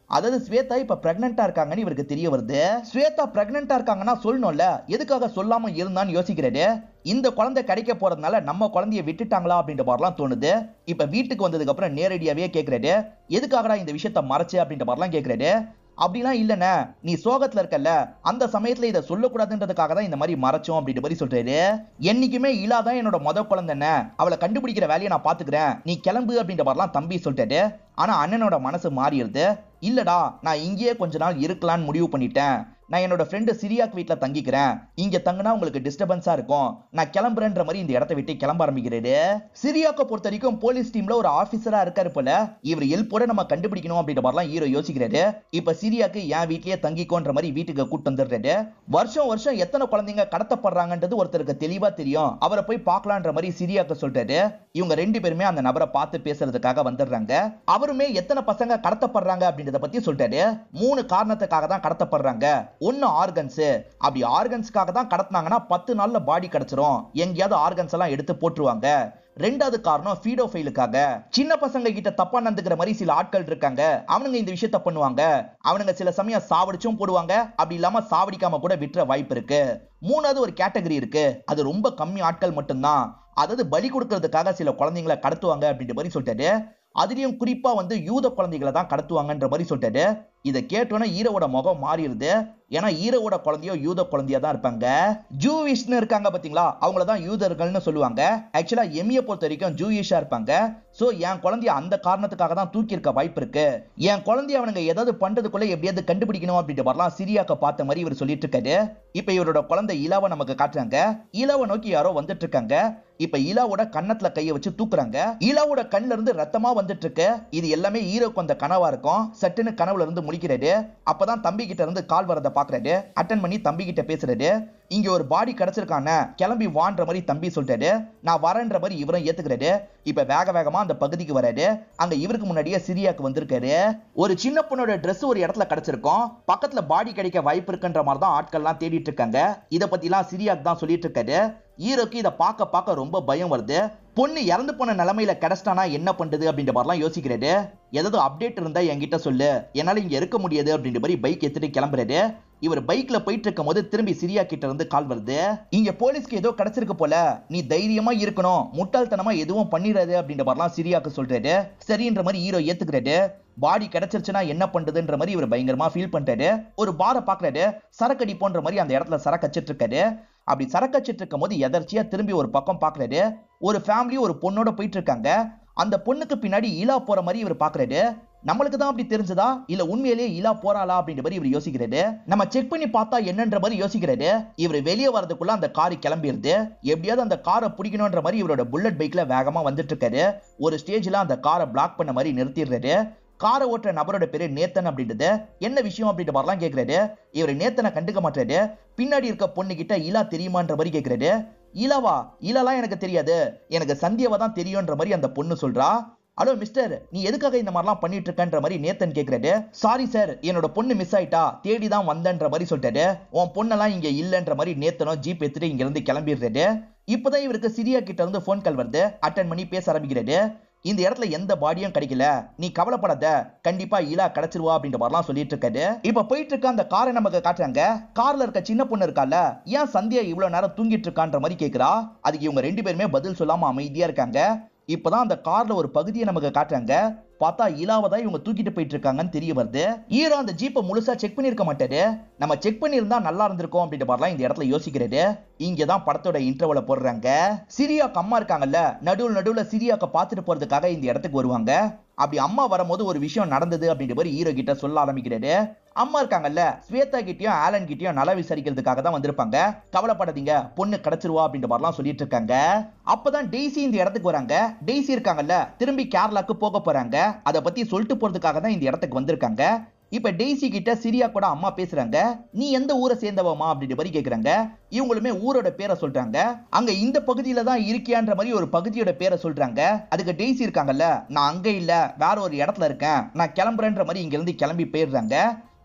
அதாவது ஸ்வேதா இப்ப பிரெக்னெண்டா இருக்காங்கன்னு இவருக்கு தெரிய வருது ஸ்வேதா பிரெக்னெண்டா இருக்காங்கன்னா சொல்லணும்ல எதுக்காக சொல்லாம இருந்தான்னு யோசிக்கிறாரு இந்த குழந்தை கிடைக்க போறதுனால நம்ம குழந்தைய விட்டுட்டாங்களா அப்படின்ற மாதிரிலாம் தோணுது இப்ப வீட்டுக்கு வந்ததுக்கு அப்புறம் நேரடியாவே கேக்குறாரு எதுக்காகடா இந்த விஷயத்த மறைச்சு அப்படின்ற மாதிரிலாம் கேக்குறாரு அப்படிலாம் இல்லைண்ணே நீ சோகத்துல இருக்கல்ல அந்த சமயத்துல இதை சொல்லக்கூடாதுன்றதுக்காக தான் இந்த மாதிரி மறைச்சோம் அப்படின்ற மாதிரி சொல்றாரு என்னைக்குமே இலா தான் என்னோட முத குழந்தைன்னு அவளை கண்டுபிடிக்கிற வேலையை நான் பாத்துக்கிறேன் நீ கிளம்பு அப்படின்ற மாதிரிலாம் தம்பி சொல்லிட்டாரு ஆனா அண்ணனோட மனசு மாறிடுது இல்லடா நான் இங்கேயே கொஞ்ச நாள் இருக்கலாம்னு முடிவு பண்ணிட்டேன் நான் என்னோட ஃப்ரெண்டு சிரியாக் வீட்ல தங்கிக்கிறேன் இங்க தங்கினா உங்களுக்கு டிஸ்டர்பன்ஸா இருக்கும் நான் கிளம்புறேன்ற மாதிரி இந்த இடத்த விட்டு கிளம்ப ஆரம்பிக்கிறாரு சிரியாக்க பொறுத்த வரைக்கும் போலீஸ் டீம்ல ஒரு ஆபீசரா இருக்காரு போல இவர் ஹெல்ப்போட நம்ம கண்டுபிடிக்கணும் அப்படின்ற மாதிரிலாம் ஹீரோ யோசிக்கிறாரு இப்ப சிரியாக்கு என் வீட்லயே தங்கிக்கோன்ற மாதிரி வீட்டுக்கு கூட்டு வந்துடுறாரு வருஷம் வருஷம் எத்தனை குழந்தைங்க கடத்தப்படுறாங்கன்றது ஒருத்தருக்கு தெளிவா தெரியும் அவரை போய் பார்க்கலான்ற மாதிரி சிரியாக்க சொல்றாரு இவங்க ரெண்டு பேருமே அந்த நபரை பார்த்து பேசுறதுக்காக வந்துடுறாங்க அவருமே எத்தனை பசங்க கடத்தப்படுறாங்க அப்படின்றத பத்தி சொல்றாரு மூணு காரணத்துக்காக தான் கடத்தப்படுறாங்க ஒன்னு ஆர்கன்ஸ் அப்படி ஆர்கன்ஸ்க்காக தான் கடத்தினாங்கன்னா பத்து நாள்ல பாடி கிடைச்சிரும் எங்கேயாவது ஆர்கன்ஸ் எல்லாம் எடுத்து போட்டுருவாங்க ரெண்டாவது காரணம் ஃபீடோஃபைலுக்காக சின்ன பசங்க கிட்ட தப்பா நடந்துக்கிற மாதிரி சில ஆட்கள் இருக்காங்க அவனுங்க இந்த விஷயத்த பண்ணுவாங்க அவனுங்க சில சமயம் சாவடிச்சும் போடுவாங்க அப்படி இல்லாம சாவடிக்காம கூட விட்டுற வாய்ப்பு இருக்கு மூணாவது ஒரு கேட்டகரி இருக்கு அது ரொம்ப கம்மி ஆட்கள் மட்டும்தான் அதாவது பலி கொடுக்கறதுக்காக சில குழந்தைங்களை கடத்துவாங்க அப்படின்ற மாதிரி சொல்லிட்டாரு அதுலயும் குறிப்பா வந்து யூத குழந்தைகளை தான் கடத்துவாங்கன்ற மாதிரி சொல்லிட்டாரு இதை கேட்டோன்னே ஈரோட முகம் மாறிடுது ஏன்னா ஈரோட குழந்தையோ யூத குழந்தையா தான் இருப்பாங்க ஜூவிஷ்னு இருக்காங்க பாத்தீங்களா அவங்கள தான் யூதர்கள்னு சொல்லுவாங்க ஆக்சுவலா எமிய பொறுத்த வரைக்கும் ஜூயிஷா இருப்பாங்க சோ என் குழந்தைய அந்த காரணத்துக்காக தான் தூக்கி இருக்க வாய்ப்பு இருக்கு என் குழந்தைய அவனுங்க ஏதாவது பண்றதுக்குள்ள எப்படியாவது கண்டுபிடிக்கணும் அப்படின்ற மாதிரிலாம் சிரியாக்க பார்த்த மாதிரி இவர் சொல்லிட்டு இருக்காரு இப்ப இவரோட குழந்தை இலாவை நமக்கு காட்டுறாங்க இலாவை நோக்கி யாரோ வந்துட்டு இருக்காங்க இப்ப இலாவோட கன்னத்துல கைய வச்சு தூக்குறாங்க இலாவோட கண்ணுல இருந்து ரத்தமா வந்துட்டு இருக்கு இது எல்லாமே ஈரோக்கு வந்த கனவா இருக்கும் சட்டுன்னு கனவுல இருந்து முடிக்கிறாரு அப்பதான் தம்பி கிட்ட இருந்து கால் வரத பாக்குறாரு அட்டன் பண்ணி தம்பி கிட்ட பேசுறாரு இங்க ஒரு பாடி கிடைச்சிருக்கான கிளம்பி வான்ற மாதிரி தம்பி சொல்லிட்டாரு நான் வரேன்ற மாதிரி இவரும் ஏத்துக்கிறாரு இப்ப வேக வேகமா அந்த பகுதிக்கு வராரு அங்க இவருக்கு முன்னாடியே சிரியாக்கு வந்திருக்காரு ஒரு சின்ன பொண்ணோட Dress ஒரு இடத்துல கிடைச்சிருக்கும் பக்கத்துல பாடி கிடைக்க வாய்ப்பு இருக்குன்ற மாதிரி தான் ஆட்கள்லாம் தேடிட்டு இருக்காங்க இத பத்திலாம் சிரியாக்கு தான் சொல்லிட்டு இருக்காரு ஹீரோக்கு இதை பார்க்க பார்க்க ரொம்ப பயம் வருது பொண்ணு இறந்து போன நிலைமையில கிடைச்சிட்டானா என்ன பண்றது அப்படின்ற மாதிரிலாம் யோசிக்கிறாரு ஏதாவது அப்டேட் இருந்தா என்கிட்ட சொல்லு என்னால இங்க இருக்க முடியாது அப்படின்ற மாதிரி பைக் எடுத்துட்டு கிளம்புறாரு இவர் பைக்ல போயிட்டு இருக்கும் போது திரும்பி சிரியா கிட்ட இருந்து கால் வருது இங்க போலீஸ்க்கு ஏதோ கிடைச்சிருக்கு போல நீ தைரியமா இருக்கணும் முட்டாள்தனமா எதுவும் பண்ணிடாது அப்படின்ற மாதிரிலாம் சிரியாக்கு சொல்றாரு சரின்ற மாதிரி ஹீரோ ஏத்துக்கிறாரு பாடி கிடைச்சிருச்சுன்னா என்ன பண்றதுன்ற மாதிரி இவர் பயங்கரமா ஃபீல் பண்றாரு ஒரு பாரை பாக்குறாரு சரக்கடி போன்ற மாதிரி அந்த இடத்துல சரக்கு வச்சிட்டு இருக்காரு அப்படி சரக்கு வச்சிட்டு இருக்கும் போது எதர்ச்சியா திரும்பி ஒரு பக்கம் பாக்குறாரு ஒரு ஃபேமிலி ஒரு பொண்ணோட போயிட்டு இருக்காங்க அந்த பொண்ணுக்கு பின்னாடி இலா போற மாதிரி இவர் பாக்குறாரு நம்மளுக்கு தான் அப்படி தெரிஞ்சதா இல்ல உண்மையிலேயே இலா போறாளா அப்படின்ற மாதிரி இவர் யோசிக்கிறாரு நம்ம செக் பண்ணி பார்த்தா என்னன்ற மாதிரி யோசிக்கிறாரு இவர் வெளியே வரதுக்குள்ள அந்த கார் கிளம்பிடுது எப்படியாவது அந்த காரை பிடிக்கணுன்ற மாதிரி இவரோட புல்லட் பைக்ல வேகமா வந்துட்டு இருக்காரு ஒரு ஸ்டேஜ்ல அந்த காரை பிளாக் பண்ண மாதிரி நிறுத்திடுறாரு காரை ஓட்டுற நபரோட பேரு நேத்தன் அப்படின்றது என்ன விஷயம் அப்படின்ற மாதிரிலாம் கேக்குறாரு இவர் நேத்தனை கண்டுக்க மாட்டாரு பின்னாடி இருக்க பொண்ணு கிட்ட இலா தெரியுமான்ற மாதிரி கேக்குறாரு இலாவா இலாலாம் எனக்கு தெரியாது எனக்கு சந்தியாவை தான் தெரியும்ன்ற மாதிரி அந்த பொண்ணு சொல்றா ஹலோ மிஸ்டர் நீ எதுக்காக இந்த மாதிரிலாம் பண்ணிட்டு இருக்கன்ற மாதிரி நேத்தன் கேக்குறாரு சாரி சார் என்னோட பொண்ணு மிஸ் ஆயிட்டா தேடி தான் வந்தேன்ற மாதிரி சொல்லிட்டாரு உன் பொண்ணெல்லாம் இங்க இல்லன்ற மாதிரி நேத்தனும் ஜீப் எடுத்துட்டு இங்க இருந்து கிளம்பிடுறாரு இப்பதான் இவருக்கு சிரியா கிட்ட இருந்து ஃபோன் கால் வருது அட்டன் பண்ணி பேச ஆரம்பிக்கிறாரு இந்த இடத்துல எந்த பாடியும் கிடைக்கல நீ கவலைப்படாத கண்டிப்பா இலா கிடைச்சிருவா அப்படின்ற மாதிரிலாம் சொல்லிட்டு இருக்காரு இப்ப போயிட்டு இருக்க அந்த காரை நமக்கு காட்டுறாங்க கார்ல இருக்க சின்ன பொண்ணு இருக்கால ஏன் சந்தியா இவ்வளவு நேரம் தூங்கிட்டு இருக்கான்ற மாதிரி கேக்குறா அதுக்கு இவங்க ரெண்டு பேருமே பதில் சொல்லாம அமைதியா இருக்காங்க இப்பதான் அந்த கார்ல ஒரு பகுதியை நமக்கு காட்டுறாங்க பார்த்தா இலாவை தான் இவங்க தூக்கிட்டு போயிட்டு இருக்காங்கன்னு தெரிய வருது ஹீரோ அந்த ஜீப்பை முழுசா செக் பண்ணிருக்க மாட்டாரு நம்ம செக் பண்ணியிருந்தா நல்லா இருந்திருக்கும் அப்படின்ற மாதிரிலாம் இந்த இடத்துல யோசிக்கிறாரு இங்க தான் படத்தோட இன்டர்வல போடுறாங்க சிரியாக்கு அம்மா இருக்காங்கல்ல நடுவுல நடுவுல சிரியாக்க பார்த்துட்டு போறதுக்காக இந்த இடத்துக்கு வருவாங்க அப்படி அம்மா வரும்போது ஒரு விஷயம் நடந்தது அப்படின்ற மாதிரி ஹீரோ கிட்ட சொல்ல ஆரம்பிக்கிறாரு அம்மா இருக்காங்கல்ல ஸ்வேதா கிட்டயும் ஆலன் கிட்டயும் நல விசாரிக்கிறதுக்காக தான் வந்திருப்பாங்க கவலைப்படாதீங்க பொண்ணு கிடைச்சிருவா அப்படின்ற மாதிரிலாம் சொல்லிட்டு இருக்காங்க அப்பதான் டெய்ஸி இந்த இடத்துக்கு வராங்க டெய்ஸி இருக்காங்கல்ல திரும்பி கேரளாக்கு போக போறாங்க அதை பத்தி சொல்லிட்டு போறதுக்காக தான் இந்த இடத்துக்கு வந்திருக்காங்க இப்ப டெய்ஸி கிட்ட சிரியா கூட அம்மா பேசுறாங்க நீ எந்த ஊரை சேர்ந்தவமா அப்படின்ற மாதிரி கேக்குறாங்க இவங்களுமே ஊரோட பேரை சொல்றாங்க அங்க இந்த பகுதியில தான் இருக்கியான்ற மாதிரி ஒரு பகுதியோட பேரை சொல்றாங்க அதுக்கு டெய்ஸி இருக்காங்கல்ல நான் அங்க இல்ல வேற ஒரு இடத்துல இருக்கேன் நான் கிளம்புறேன்ற மாதிரி இங்க இருந்து கிளம்பி போயிடுறாங்க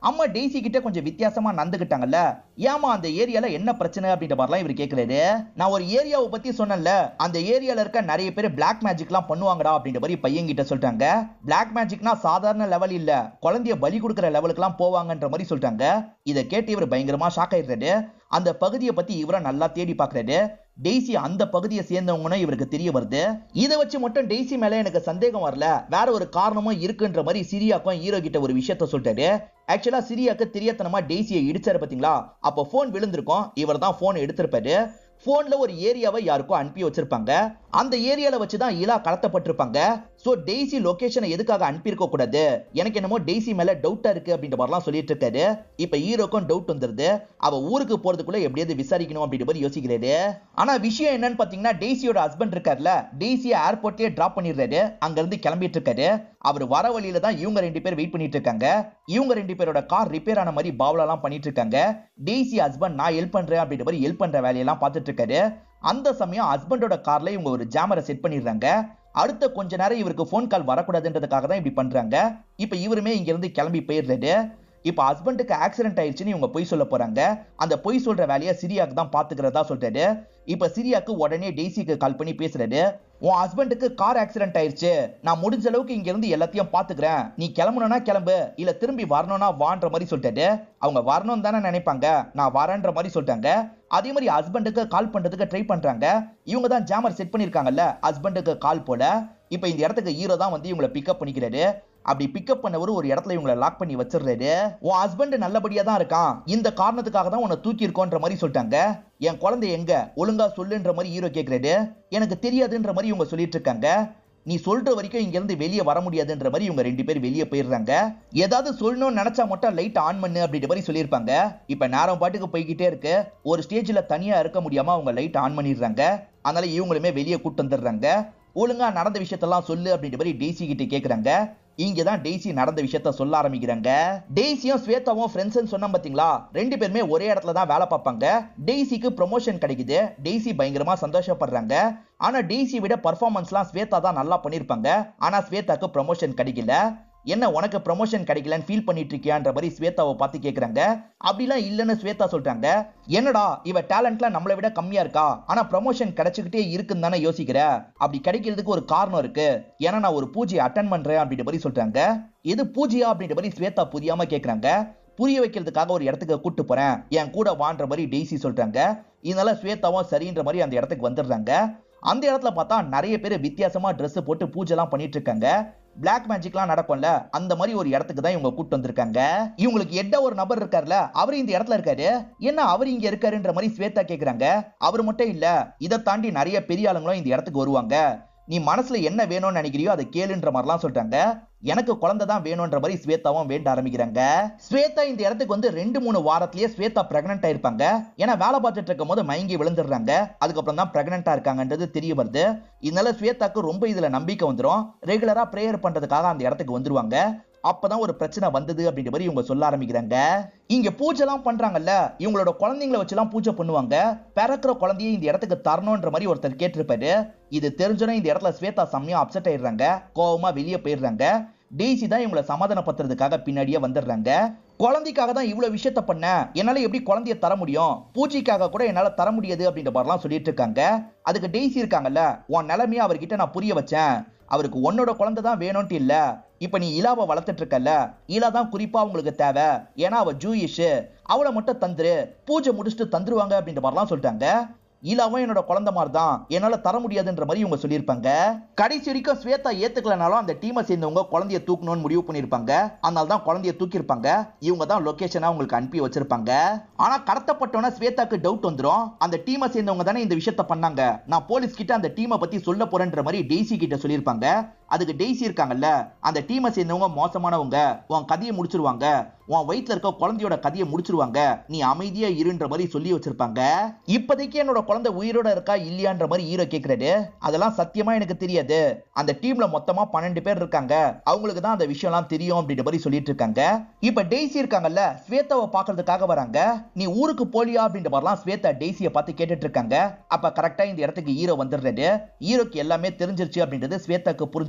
அம்மா டெய்ஸி கிட்ட கொஞ்சம் வித்தியாசமா நடந்துகிட்டாங்கல்ல ஏமா அந்த ஏரியால என்ன பிரச்சனை அப்படின்ற மாதிரிலாம் இவர் கேக்குறாரு நான் ஒரு ஏரியாவை பத்தி சொன்னேன்ல அந்த ஏரியால இருக்க நிறைய பேர் பிளாக் மேஜிக்லாம் பண்ணுவாங்கடா அப்படின்ற மாதிரி பையன் கிட்ட சொல்லிட்டாங்க பிளாக் மேஜிக்னா சாதாரண லெவல் இல்ல குழந்தைய பலி கொடுக்குற லெவலுக்குலாம் போவாங்கன்ற மாதிரி சொல்லிட்டாங்க இதை கேட்டு இவர் பயங்கரமா ஷாக் ஆயிடுறாரு அந்த பகுதியை பத்தி இவரை நல்லா தேடி பாக்குறாரு டெய்ஸி அந்த பகுதியை சேர்ந்தவங்கன்னு இவருக்கு தெரிய வருது இதை வச்சு மட்டும் டெய்ஸி மேல எனக்கு சந்தேகம் வரல வேற ஒரு காரணமும் இருக்குன்ற மாதிரி சிரியாக்கும் ஹீரோ கிட்ட ஒரு விஷயத்த சொல்லிட்டாரு ஆக்சுவலா சிரியாக்கு தெரியாதனமா டெய்ஸியை இடிச்சாரு பாத்தீங்களா அப்போ போன் விழுந்திருக்கும் இவர் தான் போன் எடுத்திருப்பாரு போன்ல ஒரு ஏரியாவை யாருக்கும் அனுப்பி வச்சிருப்பாங்க அந்த ஏரியால வச்சுதான் இலா கடத்தப்பட்டிருப்பாங்க சோ டெய்ஸி லொகேஷனை எதுக்காக அனுப்பியிருக்க கூடாது எனக்கு என்னமோ டெய்ஸி மேல டவுட்டா இருக்கு அப்படின்ற மாதிரிலாம் சொல்லிட்டு இருக்காரு இப்ப ஹீரோக்கும் டவுட் வந்துருது அவ ஊருக்கு போறதுக்குள்ள எப்படியாவது விசாரிக்கணும் அப்படின்ற மாதிரி யோசிக்கிறாரு ஆனா விஷயம் என்னன்னு பாத்தீங்கன்னா டெய்ஸியோட ஹஸ்பண்ட் இருக்காருல டெய்ஸியை ஏர்போர்ட்லயே டிராப் பண்ணிடுறாரு அங்க இருந்து கிளம்பிட்டு இருக்காரு அவர் வர வழியில தான் இவங்க ரெண்டு பேர் வெயிட் பண்ணிட்டு இருக்காங்க இவங்க ரெண்டு பேரோட கார் ரிப்பேர் ஆன மாதிரி பாவலாம் பண்ணிட்டு இருக்காங்க டெய்ஸி ஹஸ்பண்ட் நான் ஹெல்ப் பண்றேன் அப்படின்ற மாதிரி ஹெல்ப் பண்ற வேலையெல்லாம் பார்த்துட்டு இருக்காரு அந்த சமயம் ஹஸ்பண்டோட கார்ல இவங்க ஒரு ஜாமரை செட் பண்ணிடுறாங்க அடுத்த கொஞ்ச நேரம் இவருக்கு ஃபோன் கால் வரக்கூடாதுன்றதுக்காக தான் இப்படி பண்றாங்க இப்ப இவருமே இங்க இருந்து கிளம்பி போயிடுறாரு இப்ப ஹஸ்பண்டுக்கு ஆக்சிடென்ட் ஆயிடுச்சுன்னு இவங்க பொய் சொல்ல போறாங்க அந்த பொய் சொல்ற வேலையை சிரியாக்கு தான் பாத்துக்கிறதா சொல்றாரு இப்ப சிரியாக்கு உடனே டெய்ஸிக்கு கால் பண்ணி பேசுறாரு உன் ஹஸ்பண்டுக்கு கார் ஆக்சிடென்ட் ஆயிடுச்சு நான் முடிஞ்ச அளவுக்கு இங்க இருந்து எல்லாத்தையும் பாத்துக்கிறேன் நீ கிளம்பணும்னா கிளம்பு இல்ல திரும்பி வரணும்னா வான்ற மாதிரி சொல்லிட்டாரு அவங்க வரணும் தானே நினைப்பாங்க நான் வரேன்ற மாதிரி சொல்லிட்டாங்க அதே மாதிரி ஹஸ்பண்டுக்கு கால் பண்றதுக்கு ட்ரை பண்றாங்க இவங்க தான் ஜாமர் செட் பண்ணிருக்காங்கல்ல ஹஸ்பண்டுக்கு கால் போல இப்ப இந்த இடத்துக்கு ஹீரோ தான் வந்து இவங்களை பிக்கப் பண்ணிக்கிறாரு அப்படி பிக்கப் பண்ணவர் ஒரு இடத்துல இவங்களை லாக் பண்ணி வச்சிடுறாரு உன் ஹஸ்பண்ட் நல்லபடியா தான் இருக்கான் இந்த காரணத்துக்காக தான் உன்னை தூக்கி இருக்கோன்ற மாதிரி சொல்லிட்டாங்க என் குழந்தை எங்க ஒழுங்கா சொல்லுன்ற மாதிரி ஹீரோ கேக்குறாரு எனக்கு தெரியாதுன்ற மாதிரி இவங்க சொல்லிட்டு இருக்காங்க நீ சொல்ற வரைக்கும் இங்க இருந்து வெளியே வர முடியாதுன்ற மாதிரி இவங்க ரெண்டு பேர் வெளியே போயிடுறாங்க ஏதாவது சொல்லணும்னு நினைச்சா மட்டும் லைட் ஆன் பண்ணு அப்படின்ற மாதிரி சொல்லியிருப்பாங்க இப்ப நேரம் பாட்டுக்கு போய்கிட்டே இருக்கு ஒரு ஸ்டேஜ்ல தனியா இருக்க முடியாம அவங்க லைட் ஆன் பண்ணிடுறாங்க அதனால இவங்களுமே வெளியே கூட்டு வந்துடுறாங்க ஒழுங்கா நடந்த விஷயத்தெல்லாம் சொல்லு அப்படின்ற மாதிரி டெய்ஸி கிட்ட கேக்குறாங்க இங்கதான் டெய்ஸி நடந்த விஷயத்த சொல்ல ஆரம்பிக்கிறாங்க டெய்ஸியும் ஸ்வேதாவும் ஃப்ரெண்ட்ஸ் சொன்ன பாத்தீங்களா ரெண்டு பேருமே ஒரே இடத்துல தான் வேலை பார்ப்பாங்க டெய்ஸிக்கு ப்ரொமோஷன் கிடைக்குது டெய்ஸி பயங்கரமா சந்தோஷப்படுறாங்க ஆனா டெய்ஸி விட பர்ஃபார்மன்ஸ்லாம் ஸ்வேதா தான் நல்லா பண்ணிருப்பாங்க ஆனா ஸ்வேதாக்கு ப்ரொமோஷன் கிடைக்கல என்ன உனக்கு ப்ரமோஷன் கிடைக்கலன்னு ஃபீல் பண்ணிட்டு இருக்கியான்ற மாதிரி ஸ்வேதாவை பார்த்து கேக்குறாங்க அப்படிலாம் இல்லைன்னு ஸ்வேதா சொல்றாங்க என்னடா இவ டேலண்ட்லாம் நம்மளை விட கம்மியா இருக்கா ஆனா ப்ரமோஷன் கிடைச்சுக்கிட்டே இருக்குன்னு தானே யோசிக்கிற அப்படி கிடைக்கிறதுக்கு ஒரு காரணம் இருக்கு ஏன்னா நான் ஒரு பூஜையை அட்டன் பண்றேன் அப்படின்ற மாதிரி சொல்றாங்க எது பூஜையா அப்படின்ற மாதிரி ஸ்வேதா புரியாம கேக்குறாங்க புரிய வைக்கிறதுக்காக ஒரு இடத்துக்கு கூட்டு போறேன் என் கூட வான்ற மாதிரி டெய்ஸி சொல்றாங்க இதனால ஸ்வேதாவும் சரின்ற மாதிரி அந்த இடத்துக்கு வந்துடுறாங்க அந்த இடத்துல பார்த்தா நிறைய பேர் வித்தியாசமா Dress போட்டு பூஜைலாம் பண்ணிட்டு இருக்காங்க பிளாக் மேஜிக்லாம் நடக்கும்ல அந்த மாதிரி ஒரு இடத்துக்கு தான் இவங்க கூட்டு வந்திருக்காங்க இவங்களுக்கு எட்ட ஒரு நபர் இருக்காருல்ல அவர் இந்த இடத்துல இருக்காரு என்ன அவர் இங்க இருக்காருன்ற மாதிரி ஸ்வேதா கேக்குறாங்க அவர் மட்டும் இல்ல இதை தாண்டி நிறைய பெரிய ஆளுங்களும் இந்த இடத்துக்கு வருவாங்க நீ மனசுல என்ன வேணும்னு நினைக்கிறியோ அதை கேளுன்ற மாதிரிலாம் சொல்றாங்க எனக்கு குழந்தை தான் வேணும்ன்ற மாதிரி ஸ்வேதாவும் வேண்ட ஆரம்பிக்கிறாங்க ஸ்வேதா இந்த இடத்துக்கு வந்து ரெண்டு மூணு வாரத்திலேயே ஸ்வேதா பிரெக்னென்ட் ஆயிருப்பாங்க ஏன்னா வேலை பார்த்துட்டு இருக்கும் போது மயங்கி விழுந்துடுறாங்க அதுக்கப்புறம் தான் பிரெக்னெண்டா இருக்காங்கன்றது தெரிய வருது இதனால ஸ்வேதாக்கு ரொம்ப இதுல நம்பிக்கை வந்துடும் ரெகுலரா ப்ரேயர் பண்றதுக்காக அந்த இடத்துக்கு வந்துருவாங்க அப்பதான் ஒரு பிரச்சனை வந்தது அப்படின்ற மாதிரி இவங்க சொல்ல ஆரம்பிக்கிறாங்க இங்க பூஜைலாம் பண்றாங்கல்ல இவங்களோட குழந்தைங்களை வச்சுலாம் பூஜை பண்ணுவாங்க பிறக்கிற குழந்தையை இந்த இடத்துக்கு தரணும்ன்ற மாதிரி ஒருத்தர் கேட்டிருப்பாரு இது தெரிஞ்சோன்னே இந்த இடத்துல ஸ்வேதா செம்மையா அப்செட் ஆயிடுறாங்க கோவமா வெளியே போயிடுறாங்க டெய்ஸி தான் இவங்களை சமாதானப்படுத்துறதுக்காக பின்னாடியே வந்துடுறாங்க குழந்தைக்காக தான் இவ்வளவு விஷயத்த பண்ண என்னால எப்படி குழந்தைய தர முடியும் பூஜைக்காக கூட என்னால தர முடியாது அப்படின்ற மாதிரிலாம் சொல்லிட்டு இருக்காங்க அதுக்கு டெய்ஸி இருக்காங்கல்ல உன் நிலைமையை அவர்கிட்ட நான் புரிய வச்சேன் அவருக்கு உன்னோட குழந்தை தான் வேணும்ட்டு இல்ல இப்ப நீ இலாவை வளர்த்துட்டு இருக்கல்ல இலா தான் குறிப்பா உங்களுக்கு தேவை ஏன்னா அவ ஜூயிஷ் அவளை மட்டும் தந்துரு பூஜை முடிச்சுட்டு தந்துருவாங்க அப்படின்ற மாதிரிலாம் சொல்லிட்டாங்க இலாவும் என்னோட குழந்தை மாதிரி தான் என்னால தர முடியாதுன்ற மாதிரி இவங்க சொல்லியிருப்பாங்க கடைசி வரைக்கும் ஸ்வேதா ஏத்துக்கலனாலும் அந்த டீமை சேர்ந்தவங்க குழந்தைய தூக்கணும்னு முடிவு பண்ணிருப்பாங்க அதனால தான் குழந்தைய தூக்கியிருப்பாங்க இவங்க தான் லொகேஷனா உங்களுக்கு அனுப்பி வச்சிருப்பாங்க ஆனா கடத்தப்பட்டோன்னா ஸ்வேதாக்கு டவுட் வந்துரும் அந்த டீமை சேர்ந்தவங்க தானே இந்த விஷயத்த பண்ணாங்க நான் போலீஸ் கிட்ட அந்த டீமை பத்தி சொல்ல போறேன்ற மாதிரி டெய்ஸி கிட்ட சொல்லியிருப்பாங்க அதுக்கு டெய்ஸி இருக்காங்கல்ல அந்த டீமை சேர்ந்தவங்க மோசமானவங்க உன் கதையை முடிச்சிருவாங்க உன் வயித்துல இருக்க குழந்தையோட கதையை முடிச்சிருவாங்க நீ அமைதியா இருன்ற மாதிரி சொல்லி வச்சிருப்பாங்க இப்போதைக்கு என்னோட குழந்தை உயிரோட இருக்கா இல்லையான்ற மாதிரி ஹீரோ கேக்குறாரு அதெல்லாம் சத்தியமா எனக்கு தெரியாது அந்த டீம்ல மொத்தமா பன்னெண்டு பேர் இருக்காங்க அவங்களுக்கு தான் அந்த விஷயம்லாம் தெரியும் அப்படின்ற மாதிரி சொல்லிட்டு இருக்காங்க இப்ப டெய்ஸி இருக்காங்கல்ல ஸ்வேதாவை பாக்குறதுக்காக வராங்க நீ ஊருக்கு போலியா அப்படின்ற மாதிரிலாம் ஸ்வேதா டெய்ஸியை பார்த்து கேட்டுட்டு இருக்காங்க அப்ப கரெக்டா இந்த இடத்துக்கு ஹீரோ வந்துடுறாரு ஹீரோக்கு எல்லாமே தெரிஞ்சிருச்சு அப்படின்றது ஸ்வேதாக்கு புரிஞ்சிருது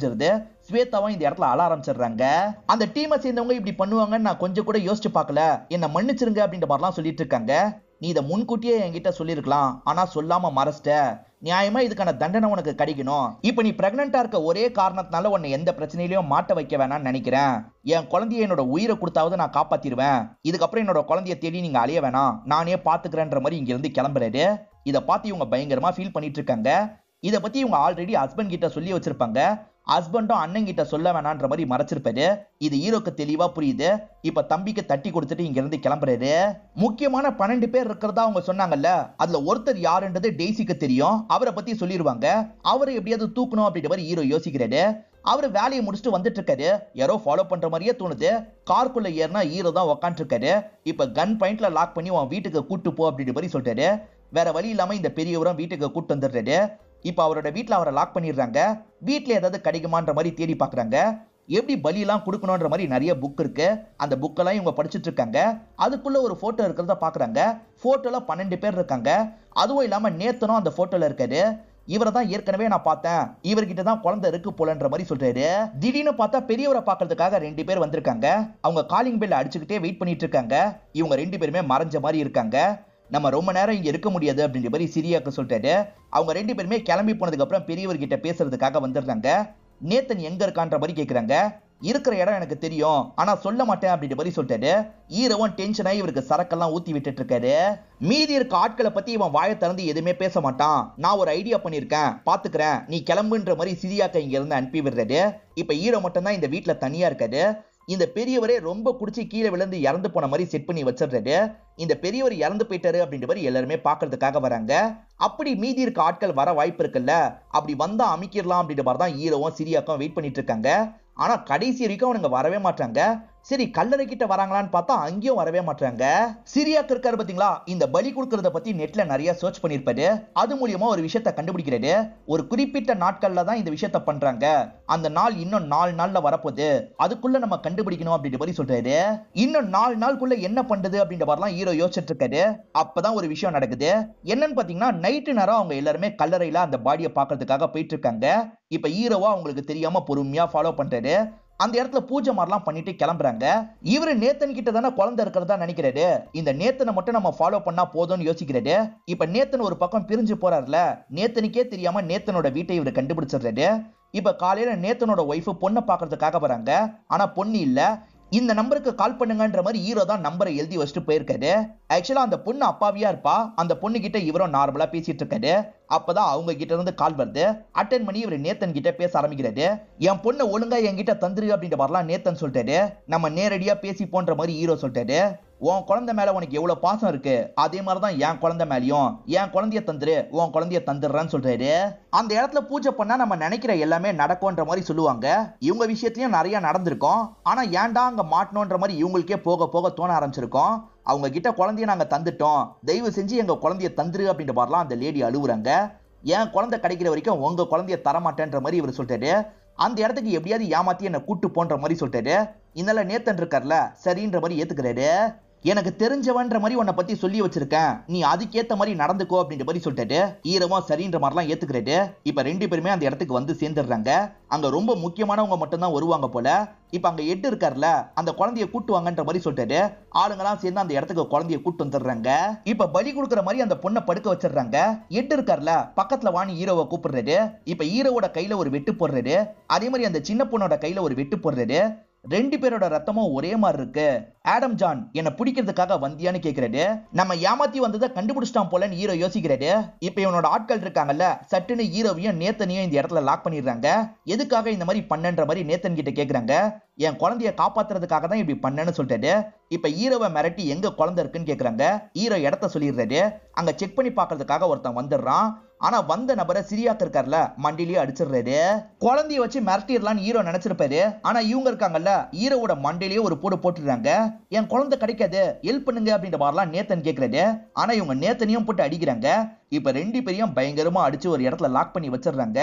முடிஞ்சிருது ஸ்வேதாவும் இந்த இடத்துல அழ ஆரம்பிச்சிடுறாங்க அந்த டீமை சேர்ந்தவங்க இப்படி பண்ணுவாங்கன்னு நான் கொஞ்சம் கூட யோசிச்சு பார்க்கல என்ன மன்னிச்சிருங்க அப்படின்ற மாதிரிலாம் சொல்லிட்டு இருக்காங்க நீ இதை முன்கூட்டியே என்கிட்ட சொல்லியிருக்கலாம் ஆனா சொல்லாம மறைச்சிட்ட நியாயமா இதுக்கான தண்டனை உனக்கு கிடைக்கணும் இப்ப நீ பிரெக்னெண்டா இருக்க ஒரே காரணத்தினால உன்னை எந்த பிரச்சனையிலயும் மாட்ட வைக்க வேணாம்னு நினைக்கிறேன் என் குழந்தைய என்னோட உயிரை கொடுத்தாவது நான் காப்பாத்திடுவேன் இதுக்கப்புறம் என்னோட குழந்தைய தேடி நீங்க அலைய வேணாம் நானே பாத்துக்கிறேன்ற மாதிரி இங்க இருந்து கிளம்புறாரு இதை பார்த்து இவங்க பயங்கரமா ஃபீல் பண்ணிட்டு இருக்காங்க இதை பத்தி இவங்க ஆல்ரெடி ஹஸ்பண்ட் கிட்ட சொல்லி வச்சிருப்பாங்க ஹஸ்பண்டும் அண்ணன் கிட்ட சொல்ல வேணான்ற மாதிரி மறைச்சிருப்பாரு இது ஹீரோக்கு தெளிவா புரியுது இப்ப தம்பிக்கு தட்டி கொடுத்துட்டு இங்க இருந்து கிளம்புறாரு முக்கியமான பன்னெண்டு பேர் இருக்கிறதா அவங்க சொன்னாங்கல்ல அதுல ஒருத்தர் யாருன்றது டெய்ஸிக்கு தெரியும் அவரை பத்தி சொல்லிடுவாங்க அவரை எப்படியாவது தூக்கணும் அப்படின்ற மாதிரி ஹீரோ யோசிக்கிறாரு அவர் வேலையை முடிச்சுட்டு வந்துட்டு இருக்காரு யாரோ ஃபாலோ பண்ற மாதிரியே தோணுது கார்க்குள்ள ஏறினா ஹீரோ தான் உக்காந்துருக்காரு இப்ப கன் பாயிண்ட்ல லாக் பண்ணி உன் வீட்டுக்கு கூட்டு போ அப்படின்ற மாதிரி சொல்லிட்டாரு வேற வழி இல்லாம இந்த பெரியவரும் வீட்டுக்கு கூட்டு வந்துடுறாரு இப்ப அவரோட வீட்ல அவரை லாக் பண்ணிடுறாங்க வீட்ல ஏதாவது கிடைக்குமான்ற மாதிரி தேடி பாக்குறாங்க எப்படி பலியெல்லாம் கொடுக்கணுன்ற மாதிரி நிறைய புக் இருக்கு அந்த புக்கெல்லாம் இவங்க படிச்சுட்டு இருக்காங்க அதுக்குள்ள ஒரு போட்டோ இருக்கிறத பாக்குறாங்க போட்டோல பன்னெண்டு பேர் இருக்காங்க அதுவும் இல்லாம நேத்தனும் அந்த போட்டோல இருக்காரு இவரை தான் ஏற்கனவே நான் பார்த்தேன் இவர்கிட்ட தான் குழந்தை இருக்கு போலன்ற மாதிரி சொல்றாரு திடீர்னு பார்த்தா பெரியவரை பார்க்கறதுக்காக ரெண்டு பேர் வந்திருக்காங்க அவங்க காலிங் பெல் அடிச்சுக்கிட்டே வெயிட் பண்ணிட்டு இருக்காங்க இவங்க ரெண்டு பேருமே மறைஞ்ச மாதிரி இருக்காங்க நம்ம ரொம்ப நேரம் இங்க இருக்க முடியாது அப்படின்ற மாதிரி சிரியாக்கு சொல்லிட்டாரு அவங்க ரெண்டு பேருமே கிளம்பி போனதுக்கு அப்புறம் பெரியவர்கிட்ட பேசுறதுக்காக வந்துடுறாங்க நேத்தன் எங்க இருக்கான்ற மாதிரி கேக்குறாங்க இருக்கிற இடம் எனக்கு தெரியும் ஆனா சொல்ல மாட்டேன் அப்படின்ற மாதிரி சொல்லிட்டாரு ஈரவன் டென்ஷன் ஆகி இவருக்கு சரக்கெல்லாம் ஊத்தி விட்டுட்டு இருக்காரு மீதி இருக்க ஆட்களை பத்தி இவன் வாயை திறந்து எதுவுமே பேச மாட்டான் நான் ஒரு ஐடியா பண்ணிருக்கேன் பாத்துக்கிறேன் நீ கிளம்புன்ற மாதிரி சிரியாக்க இங்க இருந்து அனுப்பி விடுறாரு இப்ப ஈரோ மட்டும் தான் இந்த வீட்டுல தனியா இருக்காரு இந்த பெரியவரே ரொம்ப குடிச்சு கீழே விழுந்து இறந்து போன மாதிரி செட் பண்ணி வச்சிடுறாரு இந்த பெரியவர் இறந்து போயிட்டாரு அப்படின்ற மாதிரி எல்லாருமே பாக்குறதுக்காக வராங்க அப்படி மீதி இருக்க ஆட்கள் வர வாய்ப்பு இருக்குல்ல அப்படி வந்தா அமைக்கிடலாம் அப்படின்ற மாதிரி தான் ஹீரோவும் சிரியாக்கும் வெயிட் பண்ணிட்டு இருக்காங்க ஆனா கடைசி வரைக்கும் அவனுங்க வரவே மாட்டாங்க சரி கல்லறை கிட்ட வராங்களான்னு பார்த்தா அங்கேயும் வரவே மாட்டாங்க சிரியாக்கு இருக்காரு பாத்தீங்களா இந்த பலி கொடுக்கறத பத்தி நெட்ல நிறைய சர்ச் பண்ணிருப்பாரு அது மூலியமா ஒரு விஷயத்த கண்டுபிடிக்கிறாரு ஒரு குறிப்பிட்ட நாட்கள்ல தான் இந்த விஷயத்த பண்றாங்க அந்த நாள் இன்னும் நாலு நாள்ல வரப்போகுது அதுக்குள்ள நம்ம கண்டுபிடிக்கணும் அப்படின்ற மாதிரி சொல்றாரு இன்னும் நாலு நாளுக்குள்ள என்ன பண்றது அப்படின்ற மாதிரிலாம் ஹீரோ யோசிச்சுட்டு இருக்காரு அப்பதான் ஒரு விஷயம் நடக்குது என்னன்னு பாத்தீங்கன்னா நைட்டு நேரம் அவங்க எல்லாருமே கல்லறையில அந்த பாடியை பாக்குறதுக்காக போயிட்டு இருக்காங்க இப்ப ஹீரோவா அவங்களுக்கு தெரியாம பொறுமையா ஃபாலோ பண்றாரு அந்த இடத்துல பூஜை மாதிரிலாம் பண்ணிட்டு கிளம்புறாங்க இவரு நேத்தன் கிட்ட தானே குழந்தை இருக்கிறதா நினைக்கிறாரு இந்த நேத்தனை மட்டும் நம்ம ஃபாலோ பண்ணா போதும்னு யோசிக்கிறாரு இப்ப நேத்தன் ஒரு பக்கம் பிரிஞ்சு போறாருல நேத்தனுக்கே தெரியாம நேத்தனோட வீட்டை இவரு கண்டுபிடிச்சிடுறாரு இப்ப காலையில நேத்தனோட ஒய்ஃப் பொண்ணை பாக்குறதுக்காக வராங்க ஆனா பொண்ணு இல்ல இந்த நம்பருக்கு கால் பண்ணுங்கன்ற மாதிரி ஹீரோ தான் நம்பரை எழுதி வச்சுட்டு போயிருக்காரு ஆக்சுவலா அந்த பொண்ணு அப்பாவியா இருப்பா அந்த பொண்ணு கிட்ட இவரும் நார்மலா பேசிட்டு இருக்காரு அப்பதான் அவங்க கிட்ட இருந்து கால் வருது அட்டன் பண்ணி இவர் நேத்தன் கிட்ட பேச ஆரம்பிக்கிறாரு என் பொண்ணை ஒழுங்கா என்கிட்ட தந்துரு அப்படின்ற மாதிரிலாம் நேத்தன் சொல்லிட்டாரு நம்ம நேரடியா பேசி போன்ற மாதிரி ஹீரோ சொல்லிட்டாரு உன் குழந்தை மேல உனக்கு எவ்வளவு பாசம் இருக்கு அதே மாதிரிதான் என் குழந்தை மேலயும் என் குழந்தைய தந்துரு உன் குழந்தைய தந்துடுறேன்னு சொல்றாரு அந்த இடத்துல பூஜை பண்ணா நம்ம நினைக்கிற எல்லாமே நடக்கும்ன்ற மாதிரி சொல்லுவாங்க இவங்க விஷயத்திலயும் நிறைய நடந்திருக்கும் ஆனா ஏன்டா அங்க மாட்டணும்ன்ற மாதிரி இவங்களுக்கே போக போக தோண ஆரம்பிச்சிருக்கோம் அவங்க கிட்ட குழந்தைய நாங்க தந்துட்டோம் தயவு செஞ்சு எங்க குழந்தைய தந்துரு அப்படின்ற மாதிரிலாம் அந்த லேடி அழுவுறாங்க என் குழந்தை கிடைக்கிற வரைக்கும் உங்க குழந்தைய தரமாட்டேன்ற மாதிரி இவர் சொல்லிட்டாரு அந்த இடத்துக்கு எப்படியாவது ஏமாத்தி என்ன கூட்டு போன்ற மாதிரி சொல்லிட்டாரு இதனால நேத்தன் இருக்கார்ல சரின்ற மாதிரி ஏத்துக்கிறாரு எனக்கு தெரிஞ்சவன்ற மாதிரி உன்னை பத்தி சொல்லி வச்சிருக்கேன் நீ அதுக்கேத்த மாதிரி நடந்துக்கோ அப்படின்ற மாதிரி சொல்லிட்டாரு ஈரமா சரின்ற மாதிரிலாம் ஏத்துக்கிறாரு இப்ப ரெண்டு பேருமே அந்த இடத்துக்கு வந்து சேர்ந்துடுறாங்க அங்க ரொம்ப முக்கியமானவங்க மட்டும்தான் வருவாங்க போல இப்ப அங்க எட்டு இருக்கார்ல அந்த குழந்தைய கூட்டு வாங்கன்ற மாதிரி சொல்லிட்டாரு ஆளுங்கெல்லாம் சேர்ந்து அந்த இடத்துக்கு குழந்தைய கூட்டு வந்துடுறாங்க இப்ப பலி கொடுக்குற மாதிரி அந்த பொண்ணை படுக்க வச்சிடுறாங்க எட்டு இருக்கார்ல பக்கத்துல வாணி ஹீரோவை கூப்பிடுறாரு இப்ப ஹீரோவோட கையில ஒரு வெட்டு போடுறாரு அதே மாதிரி அந்த சின்ன பொண்ணோட கையில ஒரு வெட்டு போடுறாரு ரெண்டு பேரோட ரத்தமும் ஒரே மாதிரி இருக்கு ஆடம் ஜான் என்ன பிடிக்கிறதுக்காக வந்தியான்னு கேக்குறாரு நம்ம ஏமாத்தி வந்ததை கண்டுபிடிச்சிட்டான் போலன்னு ஹீரோ யோசிக்கிறாரு இப்ப இவனோட ஆட்கள் இருக்காங்கல்ல சட்டுன்னு ஹீரோவையும் நேத்தனையும் இந்த இடத்துல லாக் பண்ணிடுறாங்க எதுக்காக இந்த மாதிரி பண்ணன்ற மாதிரி நேத்தன் கிட்ட கேக்குறாங்க என் குழந்தைய காப்பாத்துறதுக்காக தான் இப்படி பண்ணேன்னு சொல்லிட்டாரு இப்ப ஹீரோவை மிரட்டி எங்க குழந்தை இருக்குன்னு கேக்குறாங்க ஹீரோ இடத்த சொல்லிடுறாரு அங்க செக் பண்ணி பாக்குறதுக்காக ஒருத்தன் வந்துடுறான் ஆனா வந்த நபரை சிரியாக்கு இருக்கார்ல மண்டிலேயே அடிச்சிடுறாரு குழந்தைய வச்சு மிரட்டிடலாம்னு ஹீரோ நினைச்சிருப்பாரு ஆனா இவங்க இருக்காங்கல்ல ஹீரோவோட மண்டையிலேயே ஒரு போடு போட்டுடுறாங்க என் குழந்தை கிடைக்காது ஹெல்ப் பண்ணுங்க அப்படின்ற மாதிரிலாம் நேத்தன் கேக்குறாரு ஆனா இவங்க நேத்தனையும் போட்டு அடிக்கிறாங்க இப்ப ரெண்டு பேரையும் பயங்கரமா அடிச்சு ஒரு இடத்துல லாக் பண்ணி வச்சிடுறாங்க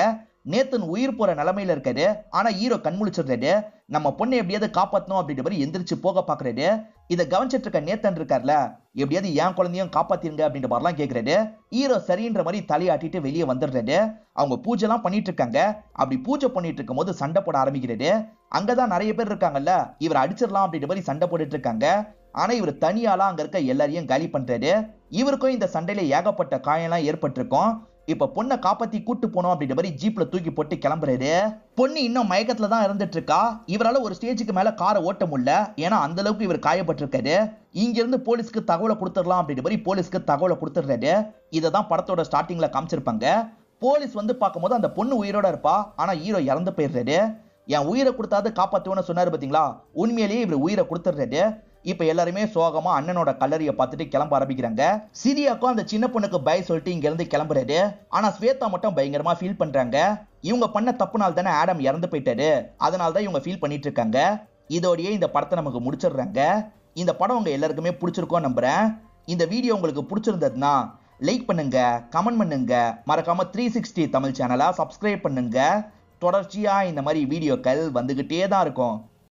நேத்தன் உயிர் போற நிலைமையில இருக்காரு ஆனா ஹீரோ கண் முழிச்சிடுறாரு நம்ம பொண்ணை எப்படியாவது காப்பாத்தணும் அப்படின்ற மாதிரி எந்திரிச்சு போக பாக்குறாரு இதை கவனிச்சிட்டு இருக்க நேத்தன் இருக்கார்ல எப்படியாவது என் குழந்தையும் காப்பாத்திருங்க அப்படின்ற மாதிரிலாம் கேக்குறாரு ஹீரோ சரின்ற மாதிரி தலையாட்டிட்டு வெளியே வந்துடுறாரு அவங்க பூஜை எல்லாம் பண்ணிட்டு இருக்காங்க அப்படி பூஜை பண்ணிட்டு இருக்கும் போது சண்டை போட ஆரம்பிக்கிறாரு அங்கதான் நிறைய பேர் இருக்காங்கல்ல இவர் அடிச்சிடலாம் அப்படின்ற மாதிரி சண்டை போட்டுட்டு இருக்காங்க ஆனா இவர் தனியாலாம் அங்க இருக்க எல்லாரையும் காலி பண்றாரு இவருக்கும் இந்த சண்டையில ஏகப்பட்ட காயம்லாம் ஏற்பட்டிருக்கும் இப்ப பொண்ணை காப்பாத்தி கூட்டு போனோம் அப்படின்ற மாதிரி ஜீப்ல தூக்கி போட்டு கிளம்புறாரு பொண்ணு இன்னும் மயக்கத்துல தான் இருந்துட்டு இருக்கா இவரால ஒரு ஸ்டேஜுக்கு மேல காரை ஓட்ட முடியல ஏன்னா அந்த அளவுக்கு இவர் காயப்பட்டிருக்காரு இங்க இருந்து போலீஸ்க்கு தகவலை கொடுத்துடலாம் அப்படின்ற மாதிரி போலீஸ்க்கு தகவலை கொடுத்துடுறாரு இதை தான் படத்தோட ஸ்டார்டிங்ல காமிச்சிருப்பாங்க போலீஸ் வந்து பார்க்கும்போது அந்த பொண்ணு உயிரோட இருப்பா ஆனா ஹீரோ இறந்து போயிடுறாரு என் உயிரை கொடுத்தாது காப்பாத்துவேன்னு சொன்னாரு பாத்தீங்களா உண்மையிலேயே இவர் உயிரை கொடுத்துடுறாரு இப்ப எல்லாருமே சோகமா அண்ணனோட கல்லறைய பார்த்துட்டு கிளம்ப ஆரம்பிக்கிறாங்க சிரியாக்கும் அந்த சின்ன பொண்ணுக்கு பை சொல்லிட்டு இங்க இருந்து கிளம்புறாரு ஆனா ஸ்வேதா மட்டும் பயங்கரமா ஃபீல் பண்றாங்க இவங்க பண்ண தப்புனால தானே ஆடம் இறந்து போயிட்டாரு அதனால தான் இவங்க ஃபீல் பண்ணிட்டு இருக்காங்க இதோடயே இந்த படத்தை நமக்கு முடிச்சிடுறாங்க இந்த படம் உங்க எல்லாருக்குமே பிடிச்சிருக்கோம் நம்புறேன் இந்த வீடியோ உங்களுக்கு பிடிச்சிருந்ததுன்னா லைக் பண்ணுங்க கமெண்ட் பண்ணுங்க மறக்காம த்ரீ சிக்ஸ்டி தமிழ் சேனலை சப்ஸ்கிரைப் பண்ணுங்க தொடர்ச்சியா இந்த மாதிரி வீடியோக்கள் வந்துகிட்டே தான் இருக்கும்